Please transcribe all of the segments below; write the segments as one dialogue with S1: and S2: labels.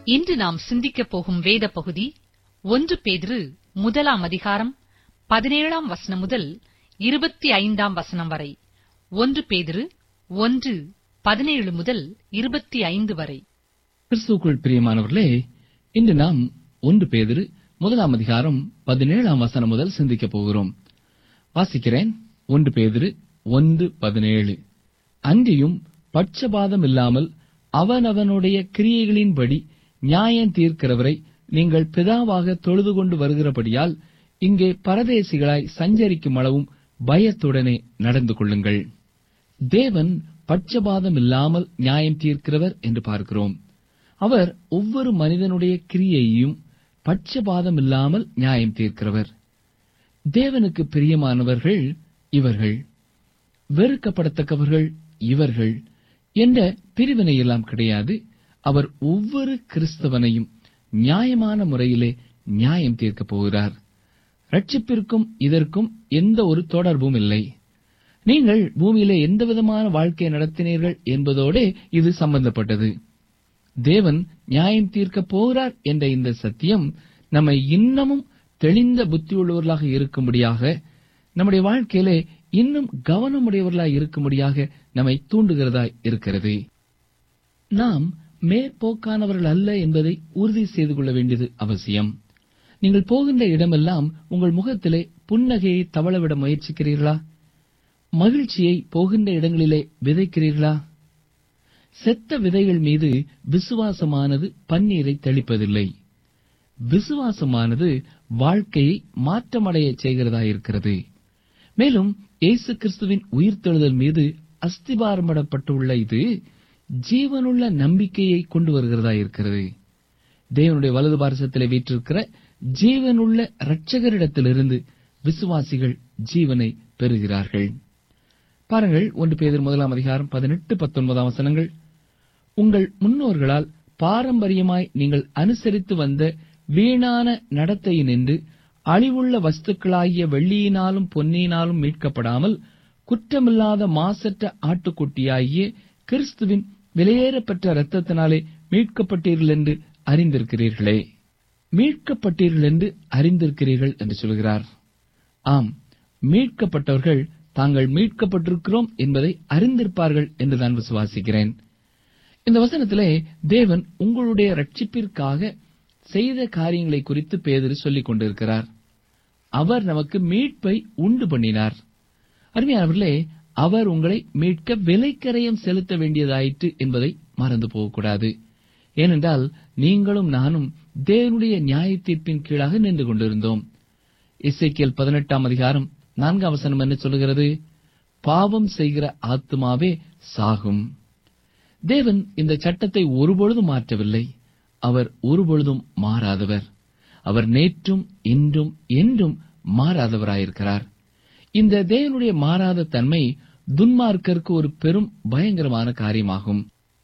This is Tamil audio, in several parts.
S1: இன்று நாம் சிந்திக்கப் போகும் வேத பகுதி ஒன்று பேதிரு முதலாம் அதிகாரம் பதினேழாம் வசனம் முதல் இருபத்தி ஐந்தாம் வசனம் வரை ஒன்று பேதிரு ஒன்று பதினேழு முதல் இருபத்தி ஐந்து வரை
S2: கிறிஸ்துவுக்குள் பிரியமானவர்களே இன்று நாம் ஒன்று பேதிரு முதலாம் அதிகாரம் பதினேழாம் வசனம் முதல் சிந்திக்கப் போகிறோம் வாசிக்கிறேன் ஒன்று பேதிரு ஒன்று பதினேழு அன்றியும் பட்சபாதம் இல்லாமல் அவனவனுடைய கிரியைகளின்படி நியாயம் தீர்க்கிறவரை நீங்கள் பிதாவாக தொழுது கொண்டு வருகிறபடியால் இங்கே பரதேசிகளாய் சஞ்சரிக்கும் அளவும் பயத்துடனே நடந்து கொள்ளுங்கள் தேவன் பட்சபாதம் இல்லாமல் நியாயம் தீர்க்கிறவர் என்று பார்க்கிறோம் அவர் ஒவ்வொரு மனிதனுடைய கிரியையையும் பட்சபாதம் இல்லாமல் நியாயம் தீர்க்கிறவர் தேவனுக்கு பிரியமானவர்கள் இவர்கள் வெறுக்கப்படத்தக்கவர்கள் இவர்கள் என்ற பிரிவினை எல்லாம் கிடையாது அவர் ஒவ்வொரு கிறிஸ்தவனையும் நியாயமான முறையிலே நியாயம் தீர்க்கப் போகிறார் ரட்சிப்பிற்கும் இதற்கும் எந்த ஒரு தொடர்பும் இல்லை நீங்கள் பூமியிலே எந்த விதமான வாழ்க்கை நடத்தினீர்கள் என்பதோடே இது சம்பந்தப்பட்டது தேவன் நியாயம் தீர்க்கப் போகிறார் என்ற இந்த சத்தியம் நம்மை இன்னமும் தெளிந்த புத்தியுள்ளவர்களாக இருக்கும்படியாக நம்முடைய வாழ்க்கையிலே இன்னும் கவனமுடையவர்களாய் இருக்கும்படியாக நம்மை தூண்டுகிறதாய் இருக்கிறது நாம் மேற்போக்கானவர்கள் அல்ல என்பதை உறுதி செய்து கொள்ள வேண்டியது அவசியம் நீங்கள் போகின்ற இடமெல்லாம் உங்கள் முகத்திலே புன்னகையை தவளவிட முயற்சிக்கிறீர்களா மகிழ்ச்சியை போகின்ற இடங்களிலே விதைக்கிறீர்களா செத்த விதைகள் மீது விசுவாசமானது பன்னீரை தெளிப்பதில்லை விசுவாசமானது வாழ்க்கையை மாற்றமடைய செய்கிறதாயிருக்கிறது மேலும் இயேசு கிறிஸ்துவின் உயிர்த்தெழுதல் மீது அஸ்திபாரமிடப்பட்டுள்ள இது ஜீவனுள்ள நம்பிக்கையை கொண்டு வருகிறதாயிருக்கிறது தேவனுடைய வலது பாரசத்திலே வீற்றிருக்கிற ஜீவனுள்ள இரட்சகரிடத்திலிருந்து விசுவாசிகள் ஜீவனை பெறுகிறார்கள் பாருங்கள் ஒன்று பேதர் முதலாம் அதிகாரம் பதினெட்டு பத்தொன்பதாம் வசனங்கள் உங்கள் முன்னோர்களால் பாரம்பரியமாய் நீங்கள் அனுசரித்து வந்த வீணான நடத்தையினின்று அழிவுள்ள வஸ்துக்களாகிய வெள்ளியினாலும் பொன்னியினாலும் மீட்கப்படாமல் குற்றமில்லாத மாசற்ற ஆட்டுக்குட்டியாகிய கிறிஸ்துவின் விலையேறப்பெற்ற இரத்தத்தினாலே மீட்கப்பட்டீர்கள் என்று அறிந்திருக்கிறீர்களே மீட்கப்பட்டீர்கள் என்று அறிந்திருக்கிறீர்கள் என்று சொல்கிறார் ஆம் மீட்கப்பட்டவர்கள் தாங்கள் மீட்கப்பட்டிருக்கிறோம் என்பதை அறிந்திருப்பார்கள் என்று நான் விசுவாசிக்கிறேன் இந்த வசனத்திலே தேவன் உங்களுடைய ரட்சிப்பிற்காக செய்த காரியங்களை குறித்து பேதரு சொல்லிக் கொண்டிருக்கிறார் அவர் நமக்கு மீட்பை உண்டு பண்ணினார் அருமையானவர்களே அவர் உங்களை மீட்க விலைக்கரையம் செலுத்த வேண்டியதாயிற்று என்பதை மறந்து போகக்கூடாது ஏனென்றால் நீங்களும் நானும் தேவனுடைய நியாய தீர்ப்பின் கீழாக நின்று கொண்டிருந்தோம் இசைக்கியல் பதினெட்டாம் அதிகாரம் நான்காம் வசனம் என்ன சொல்கிறது பாவம் செய்கிற ஆத்மாவே சாகும் தேவன் இந்த சட்டத்தை ஒருபொழுதும் மாற்றவில்லை அவர் ஒருபொழுதும் மாறாதவர் அவர் நேற்றும் இன்றும் என்றும் மாறாதவராயிருக்கிறார் இந்த தேவனுடைய மாறாத தன்மை துன்மார்க்கருக்கு ஒரு பெரும் பயங்கரமான காரியமாகும்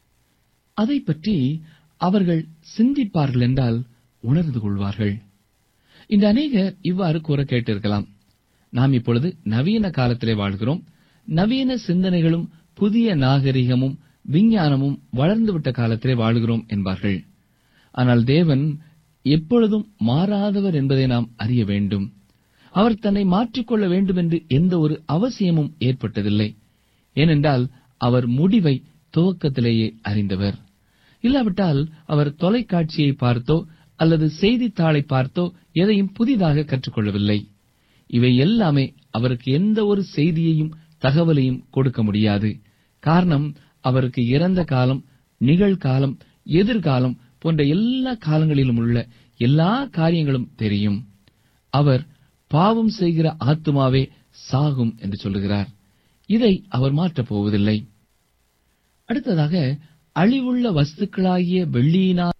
S2: அதை பற்றி அவர்கள் சிந்திப்பார்கள் என்றால் உணர்ந்து கொள்வார்கள் இந்த அநேகர் இவ்வாறு கூற கேட்டிருக்கலாம் நாம் இப்பொழுது நவீன காலத்திலே வாழ்கிறோம் நவீன சிந்தனைகளும் புதிய நாகரிகமும் விஞ்ஞானமும் வளர்ந்துவிட்ட காலத்திலே வாழ்கிறோம் என்பார்கள் ஆனால் தேவன் எப்பொழுதும் மாறாதவர் என்பதை நாம் அறிய வேண்டும் அவர் தன்னை மாற்றிக்கொள்ள வேண்டும் என்று எந்த ஒரு அவசியமும் ஏற்பட்டதில்லை ஏனென்றால் அவர் முடிவை துவக்கத்திலேயே அறிந்தவர் இல்லாவிட்டால் அவர் தொலைக்காட்சியை பார்த்தோ அல்லது செய்தித்தாளை பார்த்தோ எதையும் புதிதாக கற்றுக்கொள்ளவில்லை இவை எல்லாமே அவருக்கு எந்த ஒரு செய்தியையும் தகவலையும் கொடுக்க முடியாது காரணம் அவருக்கு இறந்த காலம் நிகழ்காலம் எதிர்காலம் போன்ற எல்லா காலங்களிலும் உள்ள எல்லா காரியங்களும் தெரியும் அவர் பாவம் செய்கிற ஆத்துமாவே சாகும் என்று சொல்லுகிறார் இதை அவர் மாற்றப் போவதில்லை அடுத்ததாக அழிவுள்ள வஸ்துக்களாகிய வெள்ளியினால்